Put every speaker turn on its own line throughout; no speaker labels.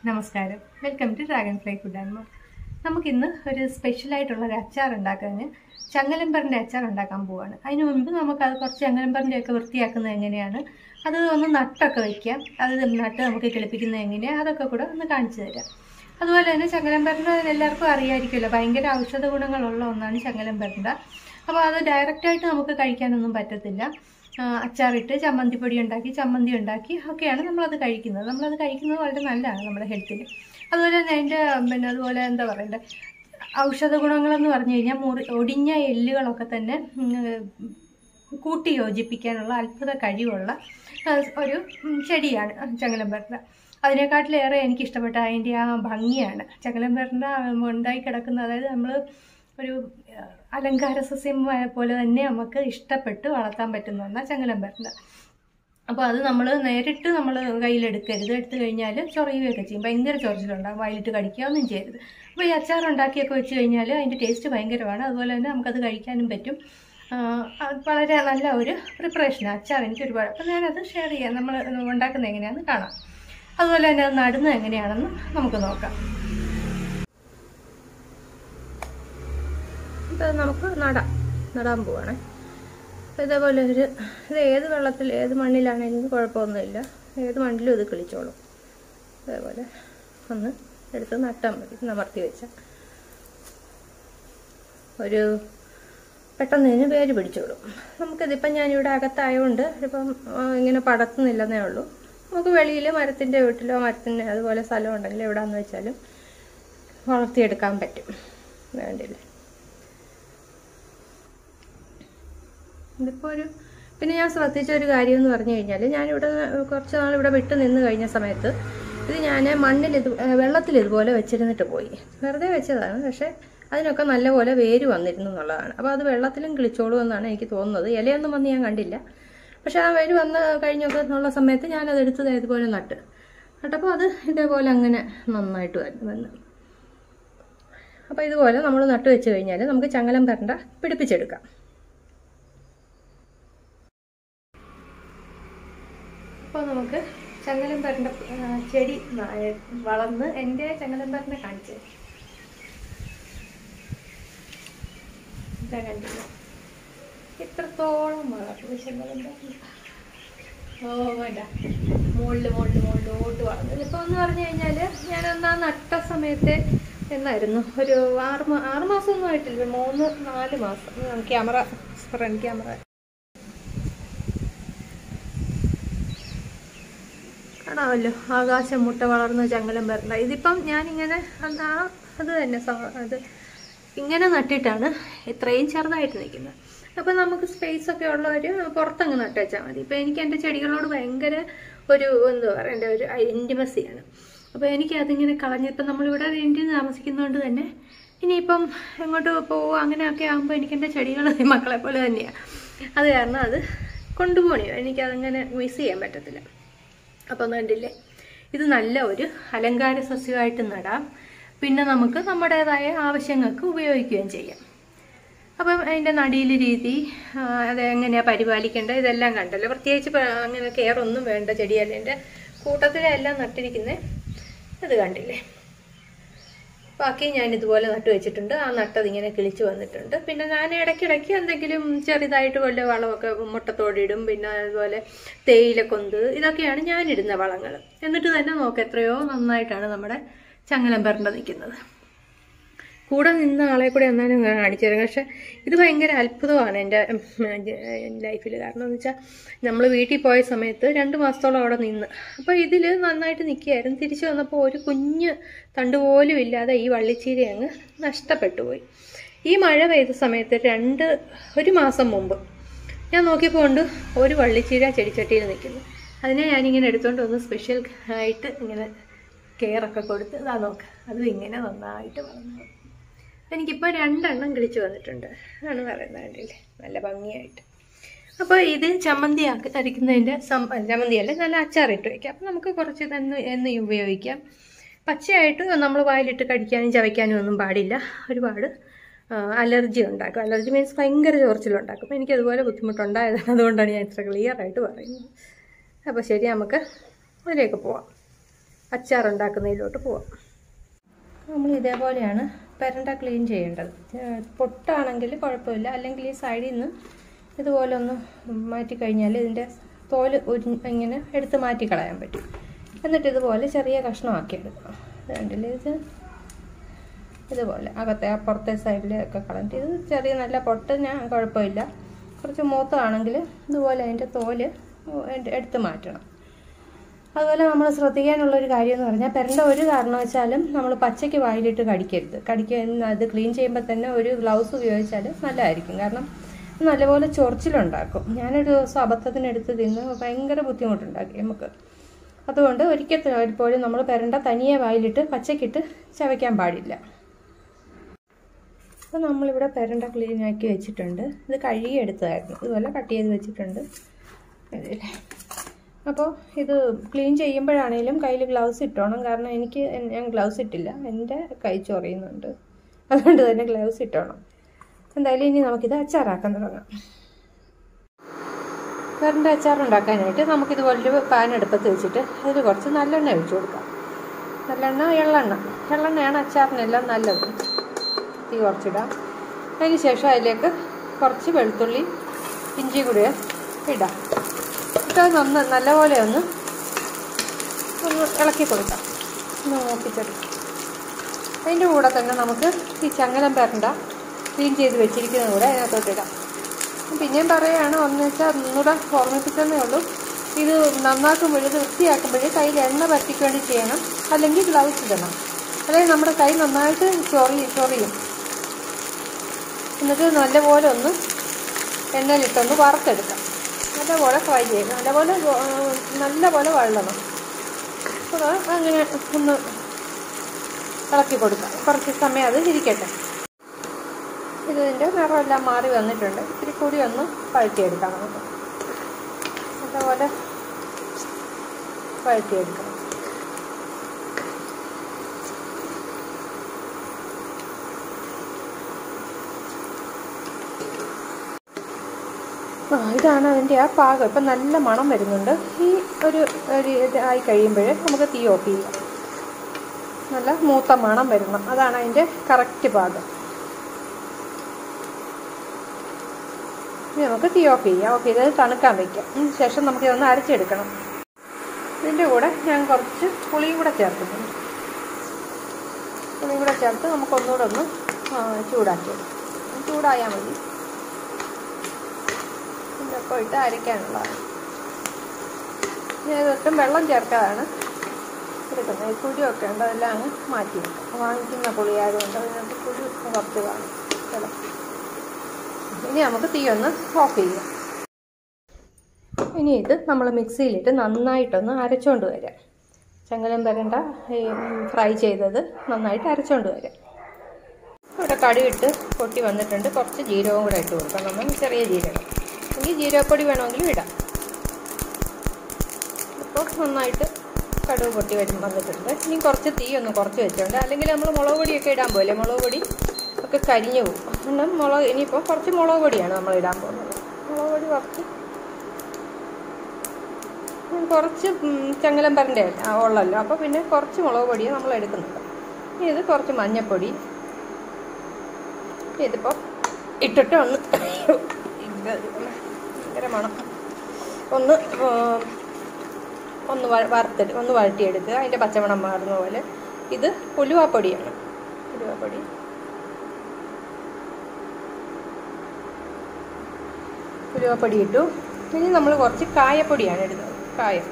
നമസ്കാരം welcome to dragonfly food and more നമുക്കിന്ന് ഒരു സ്പെഷ്യലായിട്ടുള്ള ഒരു അച്ചാർ ഉണ്ടാക്കാൻ ചങ്ങലമ്പറിൻ്റെ അച്ചാർ ഉണ്ടാക്കാൻ പോവാണ് അതിന് മുൻപ് നമുക്കത് കുറച്ച് ചങ്ങലമ്പറിൻ്റെ ഒക്കെ വൃത്തിയാക്കുന്നത് എങ്ങനെയാണ് അത് ഒന്ന് നട്ടൊക്കെ വയ്ക്കാം അത് നട്ട് നമുക്ക് കിളിപ്പിക്കുന്നത് എങ്ങനെയാണ് അതൊക്കെ കൂടെ ഒന്ന് കാണിച്ചു തരാം അതുപോലെ തന്നെ ചങ്ങലമ്പറിൻ്റെ എല്ലാവർക്കും അറിയാമായിരിക്കുമല്ലോ ഭയങ്കര ഔഷധ ഗുണങ്ങളുള്ള ഒന്നാണ് ചങ്ങലമ്പറിൻ്റെ അപ്പോൾ അത് ഡയറക്റ്റായിട്ട് നമുക്ക് കഴിക്കാനൊന്നും പറ്റത്തില്ല ആ, അച്ചാറിട്ട് ചമ്മന്തിപ്പൊടി ഉണ്ടാക്കി ചമ്മന്തി ഉണ്ടാക്കി ഒക്കെയാണ് നമ്മളത് കഴിക്കുന്നത് നമ്മളത് കഴിക്കുന്നത് വളരെ നല്ലതാണ് നമ്മുടെ ഹെൽത്തിന് അതുപോലെ തന്നെ അതിൻ്റെ പിന്നെ അതുപോലെ എന്താ പറയണ്ടേ ഔഷധ ഗുണങ്ങളെന്ന് പറഞ്ഞു കഴിഞ്ഞാൽ മുറി ഒടിഞ്ഞ എല്ലുകളൊക്കെ തന്നെ ഉം, കൂട്ടി യോജിപ്പിക്കാനുള്ള അത്ഭുത കഴിവുള്ള ആ, ഒരു ഉം, ചെടിയാണ് ചങ്ങലമ്പരണ്ട അതിനെക്കാട്ടിലേറെ എനിക്കിഷ്ടപ്പെട്ട അതിൻ്റെ ആ ഭംഗിയാണ് ചങ്ങലമ്പരണ്ട ഉണ്ടായി കിടക്കുന്ന അതായത് നമ്മൾ ഒരു ആ, അലങ്കാര സസ്യം പോലെ തന്നെ നമുക്ക് ഇഷ്ടപ്പെട്ട് വളർത്താൻ പറ്റുന്ന ഒന്നാണ് ചങ്ങലമ്പരണ്ട അപ്പോൾ അത് നമ്മൾ നേരിട്ട് നമ്മൾ കയ്യിലെടുക്കരുത് എടുത്തു കഴിഞ്ഞാൽ ചൊറിയുകയൊക്കെ ചെയ്യും ഭയങ്കര ചൊറിച്ചിലുണ്ടാകും വയലിട്ട് കടിക്കുക ഒന്നും ചെയ്യരുത് അപ്പോൾ ഈ അച്ചാർ ഉണ്ടാക്കിയൊക്കെ വെച്ച് കഴിഞ്ഞാൽ അതിൻ്റെ ടേസ്റ്റ് ഭയങ്കരമാണ് അതുപോലെ തന്നെ നമുക്കത് കഴിക്കാനും പറ്റും ആ, അത് വളരെ നല്ല ഒരു പ്രിപ്പറേഷനാണ് അച്ചാർ എനിക്ക് ഒരുപാട് അപ്പോൾ ഞാനത് ഷെയർ ചെയ്യാം നമ്മൾ ഉണ്ടാക്കുന്നത് എങ്ങനെയാണെന്ന് കാണാം അതുപോലെ തന്നെ അത് നടുന്നത് എങ്ങനെയാണെന്ന് നമുക്ക് നോക്കാം ഇത് നമുക്ക് നടാം നടാൻ പോവാണേ അപ്പോൾ ഇതേപോലെ ഒരു ഇത് ഏത് വെള്ളത്തിൽ ഏത് മണ്ണിലാണെങ്കിലും കുഴപ്പമൊന്നുമില്ല ഏത് മണ്ണിലും ഇത് കിളിച്ചോളും ഇതേപോലെ ഒന്ന് എടുത്ത് നട്ടാൽ മതി നമർത്തി വെച്ചാൽ ഒരു പെട്ടെന്ന് ഇതിന് വേര് പിടിച്ചോളും നമുക്കിതിപ്പം ഞാനിവിടെ അകത്തായതുകൊണ്ട് ഇപ്പം ആ, ഇങ്ങനെ പടത്തുന്നില്ലെന്നേ ഉള്ളൂ നമുക്ക് വെളിയിൽ മരത്തിൻ്റെ വീട്ടിലോ മരത്തിൻ്റെ അതുപോലെ സ്ഥലം ഉണ്ടെങ്കിൽ എവിടെയാണെന്ന് വെച്ചാലും വളർത്തിയെടുക്കാൻ പറ്റും വേണ്ടില്ലേ ഇതിപ്പോൾ ഒരു പിന്നെ ഞാൻ ശ്രദ്ധിച്ച ഒരു കാര്യം എന്ന് പറഞ്ഞു കഴിഞ്ഞാൽ ഞാനിവിടെ കുറച്ച് നാൾ ഇവിടെ വിട്ട് നിന്ന് കഴിഞ്ഞ സമയത്ത് ഇത് ഞാൻ മണ്ണിൽ ഇത് വെള്ളത്തിൽ ഇതുപോലെ വെച്ചിരുന്നിട്ട് പോയി വെറുതെ വെച്ചതാണ് പക്ഷേ അതിനൊക്കെ നല്ലപോലെ വേര് വന്നിരുന്നു എന്നുള്ളതാണ് അപ്പോൾ അത് വെള്ളത്തിലും കിളിച്ചോളൂ എന്നാണ് എനിക്ക് തോന്നുന്നത് ഇലയൊന്നും വന്ന് ഞാൻ കണ്ടില്ല പക്ഷേ ആ വേര് വന്ന് കഴിഞ്ഞൊക്കെ എന്നുള്ള സമയത്ത് ഞാനത് എടുത്തത് ഇതുപോലെ നട്ട് നട്ടപ്പോൾ അത് ഇതേപോലെ അങ്ങനെ നന്നായിട്ട് വന്നു വന്നു അപ്പോൾ ഇതുപോലെ നമ്മൾ നട്ട് വെച്ച് കഴിഞ്ഞാൽ നമുക്ക് ചങ്ങലം പരണ്ട പിടിപ്പിച്ചെടുക്കാം അപ്പോൾ നമുക്ക് ചങ്ങലമ്പരൻ്റെ ചെടി ന- വളർന്ന് എൻ്റെ ചങ്ങലമ്പരനെ കാണിച്ചു ഇതാ കണ്ടില്ല ഇത്രത്തോളം വളർന്നു ചങ്ങലമ്പരൻ ഓ വേണ്ട മുകളിൽ മുകളിൽ മുകളിലോട്ട് വളർന്നു ഇതിപ്പോൾ എന്ന് പറഞ്ഞു കഴിഞ്ഞാൽ ഞാൻ അന്ന് ആ നട്ട സമയത്ത് എന്നായിരുന്നു ഒരു ആറ് മാ ആറ് മാസമൊന്നും ആയിട്ടില്ല മൂന്ന് നാല് മാസം ക്യാമറ ഫ്രണ്ട് ക്യാമറ കാണാമല്ലോ ആകാശം മുട്ട വളർന്ന ചങ്ങലം വരണ്ട ഇതിപ്പം ഞാനിങ്ങനെ അത് ആ അത് തന്നെ സ- അത് ഇങ്ങനെ നട്ടിട്ടാണ് ഇത്രയും ചെറുതായിട്ട് നിൽക്കുന്നത് അപ്പം നമുക്ക് സ്പേസ് ഒക്കെ ഉള്ളവർ പുറത്തങ്ങ് നട്ടുവെച്ചാൽ മതി ഇപ്പം എനിക്ക് എൻ്റെ ചെടികളോട് ഭയങ്കര ഒരു എന്താ പറയണ്ട ഒരു ഇൻറ്റിമസിയാണ് അപ്പോൾ എനിക്ക് അതിങ്ങനെ കളഞ്ഞിപ്പം നമ്മളിവിടെ റെൻറ്റിൽ താമസിക്കുന്നതുകൊണ്ട് തന്നെ ഇനിയിപ്പം എങ്ങോട്ട് പോവുക അങ്ങനെയൊക്കെ ആകുമ്പോൾ എനിക്ക് എൻ്റെ ചെടികൾ മക്കളെ പോലെ തന്നെയാണ് അത് കാരണം അത് കൊണ്ടുപോകണേ എനിക്കതങ്ങനെ മിസ് ചെയ്യാൻ പറ്റത്തില്ല അപ്പം കണ്ടില്ലേ ഇത് നല്ല ഒരു അലങ്കാര സസ്യമായിട്ട് നടാം പിന്നെ നമുക്ക് നമ്മുടേതായ ആവശ്യങ്ങൾക്ക് ഉപയോഗിക്കുകയും ചെയ്യാം അപ്പം അതിൻ്റെ നടീൽ രീതി ആ, അത് എങ്ങനെയാണ് പരിപാലിക്കേണ്ടത് ഇതെല്ലാം കണ്ടല്ലോ പ്രത്യേകിച്ച് പ- അങ്ങനെ കെയർ ഒന്നും വേണ്ട ചെടിയല്ല എൻ്റെ കൂട്ടത്തിലെല്ലാം നട്ടിരിക്കുന്നത് ഇത് കണ്ടില്ലേ ബാക്കി ഞാൻ ഇതുപോലെ നട്ടു വെച്ചിട്ടുണ്ട് ആ നട്ടത് ഇങ്ങനെ കിളിച്ച് വന്നിട്ടുണ്ട് പിന്നെ ഞാൻ ഇടയ്ക്കിടയ്ക്ക് എന്തെങ്കിലും ചെറുതായിട്ട് വല്ല വളമൊക്കെ മുട്ടത്തോടിയിടും പിന്നെ അതുപോലെ തേയിലക്കൊന്ത് ഇതൊക്കെയാണ് ഞാനിടുന്ന വളങ്ങൾ എന്നിട്ട് തന്നെ നോക്ക് എത്രയോ നന്നായിട്ടാണ് നമ്മുടെ ചങ്ങലം പരണ്ട നിൽക്കുന്നത് കൂടെ നിന്ന ആളെ കൂടെ എന്നാലും ഞാൻ കാണിച്ചു തരാം പക്ഷെ ഇത് ഭയങ്കര അത്ഭുതമാണ് എൻ്റെ ലൈഫിൽ കാരണം എന്ന് വെച്ചാൽ നമ്മൾ വീട്ടിൽ പോയ സമയത്ത് രണ്ട് മാസത്തോളം അവിടെ നിന്ന് അപ്പോൾ ഇതിൽ നന്നായിട്ട് നിൽക്കുകയായിരുന്നു തിരിച്ചു വന്നപ്പോൾ ഒരു കുഞ്ഞ് തണ്ട് പോലും ഇല്ലാതെ ഈ വള്ളിച്ചീര അങ്ങ് നഷ്ടപ്പെട്ടു പോയി ഈ മഴ പെയ്ത സമയത്ത് രണ്ട് ഒരു മാസം മുമ്പ് ഞാൻ നോക്കിയപ്പോൾ ഉണ്ട് ഒരു വള്ളിച്ചീര ചെടിച്ചട്ടിയിൽ നിൽക്കുന്നു അതിനെ ഞാനിങ്ങനെ എടുത്തുകൊണ്ട് ഒന്ന് സ്പെഷ്യൽ ആയിട്ട് ഇങ്ങനെ കെയറൊക്കെ കൊടുത്ത് ഇതാ നോക്ക് അതും ഇങ്ങനെ നന്നായിട്ട് വളർന്നു എനിക്കിപ്പോൾ രണ്ടെണ്ണം കിളിച്ച് വന്നിട്ടുണ്ട് അതാണ് പറയുന്നത് കണ്ടില്ലേ നല്ല ഭംഗിയായിട്ട് അപ്പോൾ ഇത് ചമ്മന്തി ആക്കി അരിക്കുന്നതിൻ്റെ സം ചമ്മന്തിയല്ല നല്ല അച്ചാറിട്ട് വയ്ക്കാം അപ്പോൾ നമുക്ക് കുറച്ച് തന്നെ എന്ന് ഉപയോഗിക്കാം പച്ചയായിട്ട് നമ്മൾ വായിലിട്ട് കടിക്കാനും ചവയ്ക്കാനും ഒന്നും പാടില്ല ഒരുപാട് ആ, അലർജി ഉണ്ടാക്കും അലർജി മീൻസ് ഭയങ്കര ചോർച്ചിലുണ്ടാക്കും എനിക്കതുപോലെ ബുദ്ധിമുട്ടുണ്ടായതാണ് അതുകൊണ്ടാണ് ഞാൻ ഇത്ര ക്ലിയർ ആയിട്ട് പറയുന്നത് അപ്പോൾ ശരി നമുക്ക് അതിലേക്ക് പോവാം അച്ചാർ ഉണ്ടാക്കുന്നതിലോട്ട് പോവാം നമ്മൾ ഇതേപോലെയാണ് പെരണ്ട ക്ലീൻ ചെയ്യേണ്ടത് ഏഹ് പൊട്ടാണെങ്കിൽ കുഴപ്പമില്ല അല്ലെങ്കിൽ ഈ സൈഡിൽ നിന്ന് ഇതുപോലെ ഒന്ന് മാറ്റി കഴിഞ്ഞാൽ ഇതിൻ്റെ തോല് ഉരി ഇങ്ങനെ എടുത്ത് മാറ്റി കളയാൻ പറ്റും എന്നിട്ട് ഇതുപോലെ ചെറിയ കഷ്ണമാക്കി എടുക്കണം ഇത് കണ്ടില്ലേ ഇത് ഇതുപോലെ അകത്തെ ആ പുറത്തെ സൈഡിലൊക്കെ കളഞ്ഞിട്ട് ഇത് ചെറിയ നല്ല പൊട്ട് ഞാൻ കുഴപ്പമില്ല കുറച്ച് മൂത്തതാണെങ്കിൽ ഇതുപോലെ അതിൻ്റെ തോല് എട്- എടുത്ത് മാറ്റണം അതുപോലെ നമ്മൾ ശ്രദ്ധിക്കാനുള്ള ഒരു കാര്യം എന്ന് പറഞ്ഞാൽ പെരണ്ട ഒരു കാരണവശാലും നമ്മൾ പച്ചയ്ക്ക് വായിലിട്ട് കടിക്കരുത് കടിക്കുന്ന അത് ക്ലീൻ ചെയ്യുമ്പോൾ തന്നെ ഒരു ഗ്ലൗസ് ഉപയോഗിച്ചാൽ നല്ലതായിരിക്കും കാരണം ഇത് നല്ലപോലെ ചൊറിച്ചിലുണ്ടാക്കും ഞാനൊരു ദിവസം അബദ്ധത്തിനെടുത്ത് തിന്ന് ഭയങ്കര ബുദ്ധിമുട്ടുണ്ടാക്കി നമുക്ക് അതുകൊണ്ട് ഒരിക്കൽ പോലും നമ്മൾ പെരണ്ട തനിയെ വായിലിട്ട് പച്ചക്കിട്ട് ചവയ്ക്കാൻ പാടില്ല അപ്പോൾ നമ്മളിവിടെ പെരണ്ട ക്ലീൻ ആക്കി വെച്ചിട്ടുണ്ട് ഇത് കഴുകി എടുത്തതായിരുന്നു ഇതുപോലെ കട്ട് ചെയ്ത് വെച്ചിട്ടുണ്ട് ഇതില്ലേ അപ്പോൾ ഇത് ക്ലീൻ ചെയ്യുമ്പോഴാണേലും കയ്യിൽ ഗ്ലൗസ് ഇട്ടോണം കാരണം എനിക്ക് എൻ- ഞാൻ ഗ്ലൗസ് ഇട്ടില്ല എൻ്റെ കൈ ചൊറിയുന്നുണ്ട് അതുകൊണ്ട് തന്നെ ഗ്ലൗസ് ഇട്ടോണം എന്തായാലും ഇനി നമുക്കിത് അച്ചാറാക്കാൻ തുടങ്ങാം കറിൻ്റെ അച്ചാർ ഉണ്ടാക്കാനായിട്ട് നമുക്കിതുപോലൊരു പാൻ അടുപ്പത്ത് വെച്ചിട്ട് അതിൽ കുറച്ച് നല്ലെണ്ണ ഒഴിച്ചു കൊടുക്കാം നല്ലെണ്ണ എള്ളെണ്ണ എള്ളെണ്ണയാണ് അച്ചാറിനെല്ലാം നല്ലത് തീ കുറച്ചിടാം അതിന് ശേഷം അതിലേക്ക് കുറച്ച് വെളുത്തുള്ളി ഇഞ്ചി കൂടി ഇടാം ഇട്ട് നന്ന് നല്ലപോലെ ഒന്ന് ഒന്ന് ഇളക്കി കൊടുക്കാം ഒന്ന് മൂപ്പിച്ചെടുക്കാം അതിൻ്റെ കൂടെ തന്നെ നമുക്ക് ഈ ചങ്ങലം പേരണ്ട ക്ലീൻ ചെയ്ത് വെച്ചിരിക്കുന്നത് കൂടെ അതിനകത്തോട്ട് ഇടാം പിന്നെയും പറയുകയാണ് ഒന്ന് വെച്ചാൽ ഒന്നുകൂടെ ഓർമ്മിപ്പിച്ചതേ ഉള്ളൂ ഇത് നന്നാക്കുമ്പോഴും ഇത് വൃത്തിയാക്കുമ്പോഴും കയ്യിൽ എണ്ണ പറ്റിക്കൊണ്ട് ചെയ്യണം അല്ലെങ്കിൽ ഗ്ലൗസ് ഇടണം അല്ലെങ്കിൽ നമ്മുടെ കൈ നന്നായിട്ട് ചൊറി ചൊറിയും എന്നിട്ട് നല്ലപോലെ ഒന്ന് എണ്ണയിലിട്ടൊന്ന് വറുത്തെടുക്കാം നല്ലപോലെ ഫ്രൈ ചെയ്യുക നല്ലപോലെ ഏർ, നല്ലപോലെ വഴളണം അപ്പോൾ അങ്ങനെ ഒന്ന് ഇളക്കി കൊടുക്കാം കുറച്ച് സമയം അത് ഇരിക്കട്ടെ ഇതിൻ്റെ നിറമെല്ലാം മാറി വന്നിട്ടുണ്ട് ഇത്തിരി കൂടി ഒന്ന് വഴറ്റിയെടുക്കാം നമുക്ക് നല്ലപോലെ വഴറ്റിയെടുക്കണം ആ ഇതാണ് അതിൻ്റെ ആ പാകം ഇപ്പം നല്ല മണം വരുന്നുണ്ട് ഈ ഒരു ഒരു ഇത് ആയി കഴിയുമ്പോൾ നമുക്ക് തീ ഓഫ് ചെയ്യാം നല്ല മൂത്ത മണം വരണം അതാണ് അതിൻ്റെ കറക്റ്റ് പാകം ഇനി നമുക്ക് തീ ഓഫ് ചെയ്യാം ഓഫ് ചെയ്തത് തണുക്കാൻ വയ്ക്കാം അതിന് ശേഷം നമുക്ക് ഇതൊന്ന് അരച്ചെടുക്കണം ഇതിൻ്റെ കൂടെ ഞാൻ കുറച്ച് പുളിയും കൂടെ ചേർക്കുന്നുണ്ട് പുളിയും കൂടെ ചേർത്ത് നമുക്ക് ഒന്നുകൂടെ ഒന്ന് ആ, ചൂടാക്കിയെടുക്കാം ചൂടായാൽ മതി ഇതൊക്കെ ഇട്ട് അരയ്ക്കാനുള്ളതാണ് ഞാൻ ഇതൊട്ടും വെള്ളം ചേർക്കാതാണ് എടുക്കുന്നത് ഈ കുരുവൊക്കെ ഉണ്ട് അതെല്ലാം അങ്ങ് മാറ്റി വെക്കാം വാങ്ങിക്കുന്ന പുളിയായതുകൊണ്ട് അതിനകത്ത് കുരു കുറച്ച് കാണും ചില ഇനി നമുക്ക് തീ ഒന്ന് ഓഫ് ചെയ്യാം ഇനി ഇത് നമ്മൾ മിക്സിയിലിട്ട് നന്നായിട്ടൊന്ന് അരച്ചുകൊണ്ട് വരാം ചങ്ങലം വരണ്ട ഈ ഫ്രൈ ചെയ്തത് നന്നായിട്ട് അരച്ചുകൊണ്ട് വരാം ഇവിടെ കടുവിട്ട് പൊട്ടി വന്നിട്ടുണ്ട് കുറച്ച് ജീരകവും കൂടെ ഇട്ട് കൊടുക്കാം നമ്മൾ ചെറിയ ജീരകം എങ്കിൽ ജീരകപ്പൊടി വേണമെങ്കിലും ഇടാം ഇപ്പോൾ നന്നായിട്ട് കടുവ് പൊട്ടി വരും വന്നിട്ടുണ്ട് ഇനി കുറച്ച് തീ ഒന്ന് കുറച്ച് വെച്ചോണ്ട് അല്ലെങ്കിൽ നമ്മൾ മുളക് പൊടിയൊക്കെ ഇടാൻ പോലെ മുളക് പൊടി ഒക്കെ കരിഞ്ഞു പോകും അതുകൊണ്ട് മുളക് ഇനിയിപ്പോൾ കുറച്ച് മുളക് പൊടിയാണ് നമ്മൾ ഇടാൻ പോകുന്നത് മുളക് പൊടി കുറച്ച് ഉം, കുറച്ച് ഉം, ചങ്ങലം പരൻ്റെ ഉള്ളല്ലോ അപ്പോൾ പിന്നെ കുറച്ച് മുളക് പൊടിയാണ് നമ്മൾ എടുക്കുന്നത് ഇനി ഇത് കുറച്ച് മഞ്ഞൾപ്പൊടി ഇതിപ്പോൾ ഇട്ടിട്ട് ഒന്ന് ഭയങ്കര മണം ഒന്ന് ആ, ഒന്ന് വ- വറുത്തിട്ട് ഒന്ന് വഴറ്റിയെടുക്കുക അതിൻ്റെ പച്ചമണം മാറുന്ന പോലെ ഇത് ഉലുവാപ്പൊടിയാണ് ഉലുവാപ്പൊടി ഉലുവാപ്പൊടി ഇട്ടു ഇനി നമ്മൾ കുറച്ച് കായപ്പൊടിയാണ് ഇടുന്നത് കായം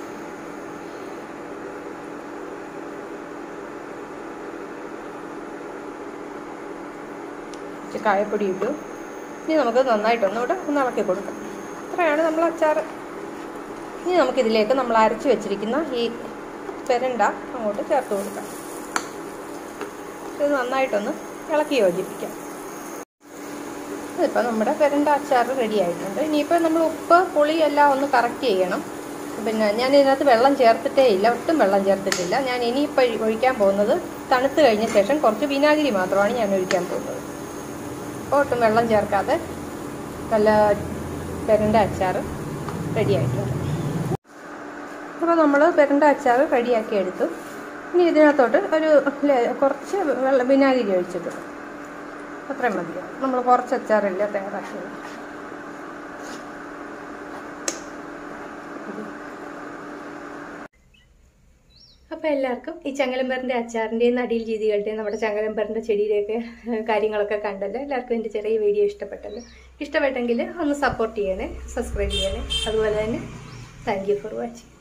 കുറച്ച് കായപ്പൊടി ഇട്ടു ഇനി നമുക്ക് നന്നായിട്ടൊന്നുകൂടെ ഒന്ന് ഇളക്കി കൊടുക്കാം ഇത്രയാണ് നമ്മൾ അച്ചാർ ഇനി നമുക്കിതിലേക്ക് നമ്മൾ അരച്ച് വെച്ചിരിക്കുന്ന ഈ പെരണ്ട അങ്ങോട്ട് ചേർത്ത് കൊടുക്കാം ഇത് നന്നായിട്ടൊന്ന് ഇളക്കി യോജിപ്പിക്കാം ഇതിപ്പോൾ നമ്മുടെ പെരണ്ട അച്ചാർ റെഡി ആയിട്ടുണ്ട് ഇനിയിപ്പോൾ നമ്മൾ ഉപ്പ് പുളി എല്ലാം ഒന്ന് കറക്റ്റ് ചെയ്യണം പിന്നെ ഞാൻ ഇതിനകത്ത് വെള്ളം ചേർത്തിട്ടേ ഇല്ല ഒട്ടും വെള്ളം ചേർത്തിട്ടില്ല ഞാൻ ഇനിയിപ്പോൾ ഒഴിക്കാൻ പോകുന്നത് തണുത്ത് കഴിഞ്ഞ ശേഷം കുറച്ച് വിനാഗിരി മാത്രമാണ് ഞാൻ ഒഴിക്കാൻ പോകുന്നത് അപ്പോൾ ഒട്ടും വെള്ളം ചേർക്കാതെ നല്ല പെരണ്ട അച്ചാർ റെഡി ആയിട്ടുണ്ട് അപ്പോൾ നമ്മൾ പെരണ്ട അച്ചാർ റെഡിയാക്കി എടുത്തു ഇനി ഇതിനകത്തോട്ട് ഒരു ലെ- കുറച്ച് വെള്ളം വിനാഗിരി ഒഴിച്ചിട്ടു അത്രയും മതിയോ നമ്മൾ കുറച്ച് അച്ചാറില്ല തയ്യാറാക്കിയത് അപ്പോൾ എല്ലാവർക്കും ഈ ചങ്ങലമ്പറിൻ്റെ അച്ചാറിൻ്റെയും നടിയിൽ രീതികളുടെയും നമ്മുടെ ചങ്ങലമ്പറിൻ്റെ ചെടിയുടെയൊക്കെ ഏഹ്, കാര്യങ്ങളൊക്കെ കണ്ടല്ലോ എല്ലാവർക്കും എൻ്റെ ചെറിയ വീഡിയോ ഇഷ്ടപ്പെട്ടല്ലോ ഇഷ്ടപ്പെട്ടെങ്കിൽ ഒന്ന് സപ്പോർട്ട് ചെയ്യണേ സബ്സ്ക്രൈബ് ചെയ്യണേ അതുപോലെ തന്നെ താങ്ക് യു ഫോർ വാച്ചിങ്